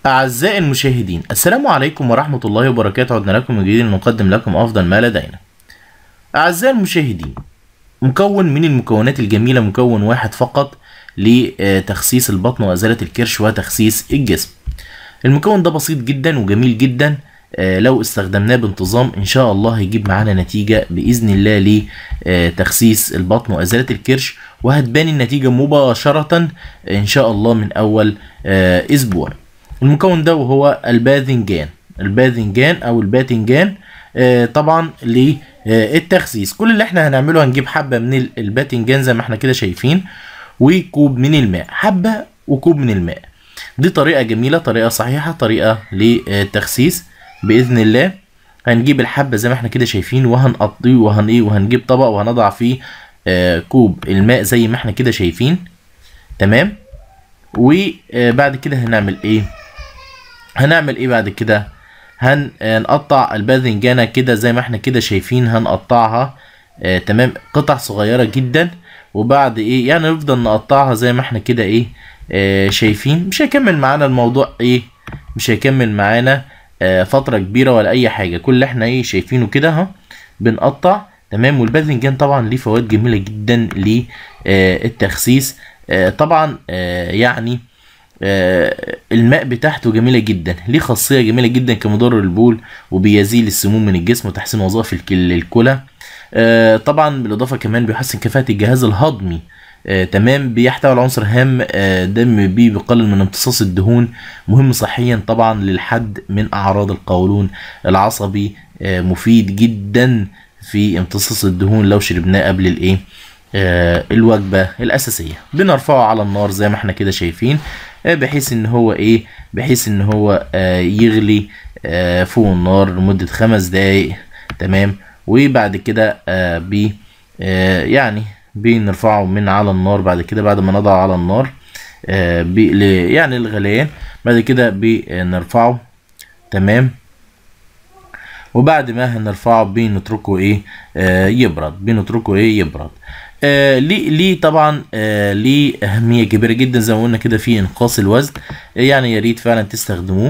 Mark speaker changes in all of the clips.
Speaker 1: أعزائي المشاهدين السلام عليكم ورحمة الله وبركاته عدنا لكم من جديد لنقدم لكم أفضل ما لدينا أعزائي المشاهدين مكون من المكونات الجميلة مكون واحد فقط لتخسيس البطن وإزالة الكرش وتخسيس الجسم المكون ده بسيط جدا وجميل جدا آه، لو استخدمناه بانتظام ان شاء الله هيجيب معانا نتيجة باذن الله لتخسيس البطن وازالة الكرش وهتبان النتيجة مباشرة ان شاء الله من اول آه، اسبوع المكون ده وهو الباذنجان الباذنجان او الباذنجان آه، طبعا للتخسيس كل اللي احنا هنعمله هنجيب حبة من ال- الباذنجان زي ما احنا كده شايفين وكوب من الماء حبة وكوب من الماء دي طريقة جميلة طريقة صحيحة طريقة للتخسيس بإذن الله هنجيب الحبة زي ما احنا كده شايفين وهنقضيه وهن ايه وهنجيب طبق وهنضع فيه آه، كوب الماء زي ما احنا كده شايفين تمام وبعد كده هنعمل ايه هنعمل ايه بعد كده هن آه، نقطع الباذنجانة كده زي ما احنا كده شايفين هنقطعها آه تمام قطع صغيرة جدا وبعد ايه يعني نفضل نقطعها زي ما احنا كده ايه آه شايفين مش هيكمل معانا الموضوع ايه مش هيكمل معانا آه فترة كبيرة ولا اي حاجة كل اللي احنا ايه شايفينه كده ها بنقطع تمام والباذنجان طبعا ليه فوائد جميلة جدا للتخسيس آه طبعا آه يعني آه، الماء بتاعته جميلة جدا ليه خاصية جميلة جدا كمضر البول وبيزيل السموم من الجسم وتحسين وظائف الك- الكلى آه، طبعا بالإضافة كمان بيحسن كفاءة الجهاز الهضمي آه، تمام بيحتوي على عنصر هام آه، دم بيه بيقلل من امتصاص الدهون مهم صحيا طبعا للحد من أعراض القولون العصبي آه، مفيد جدا في امتصاص الدهون لو شربناه قبل الايه آه، الوجبة الأساسية بنرفعه على النار زي ما احنا كده شايفين آه، بحيث ان هو ايه بحيث ان هو آه، يغلي آه، فوق النار لمدة خمس دقايق تمام وبعد كده آه، بي آه، يعني بنرفعه من على النار بعد كده بعد ما نضعه على النار آه، بي- ل- يعني الغليان بعد كده بنرفعه تمام وبعد ما هنرفعه بنتركه ايه آه يبرد بنتركه ايه يبرد آه ليه ليه طبعا آه ليه اهميه كبيره جدا زي ما قلنا كده في انقاص الوزن آه، يعني يا ريت فعلا تستخدموه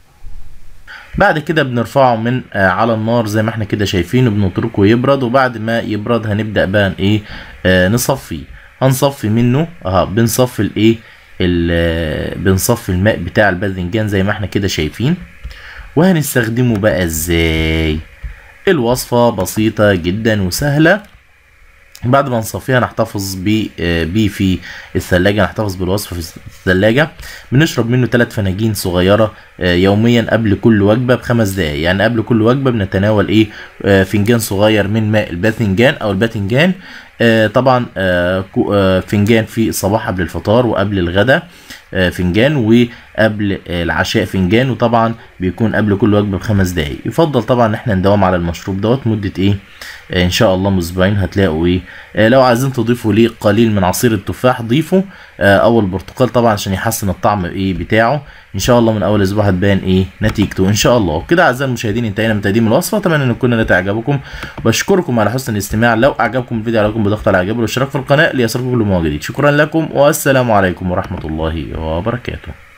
Speaker 1: بعد كده بنرفعه من آه على النار زي ما احنا كده شايفين وبنتركه يبرد وبعد ما يبرد هنبدأ بقى ايه آه نصفيه هنصفي منه اه بنصفي الايه ال- آه، بنصفي الماء بتاع الباذنجان زي ما احنا كده شايفين وهنستخدمه بقى ازاي الوصفة بسيطة جدا وسهلة بعد ما نصفيها نحتفظ بيه آه، بيه في الثلاجة نحتفظ بالوصفة في الثلاجة بنشرب منه ثلاث فناجين صغيرة آه، يوميا قبل كل وجبة بخمس دقايق يعني قبل كل وجبة بنتناول ايه آه، فنجان صغير من ماء الباذنجان او الباذنجان آه، طبعا آه، كو- آه، فنجان في الصباح قبل الفطار وقبل الغداء آه، فنجان وقبل آه، العشاء فنجان وطبعا بيكون قبل كل وجبه بخمس دقايق يفضل طبعا ان احنا نداوم على المشروب دوت مده ايه آه، ان شاء الله من اسبوعين هتلاقوا ايه آه، لو عايزين تضيفوا ليه قليل من عصير التفاح ضيفوا آه، او البرتقال طبعا عشان يحسن الطعم ايه بتاعه ان شاء الله من اول اسبوع هتبان ايه نتيجته ان شاء الله وكده اعزائي المشاهدين انتهينا من تقديم الوصفه اتمنى ان تكون نالت اعجابكم بشكركم على حسن الاستماع لو اعجبكم الفيديو عليكم بضغط على الاعجاب والاشتراك في القناه ليصلكم كل ما هو جديد شكرا لكم والسلام عليكم ورحمه الله وبركاته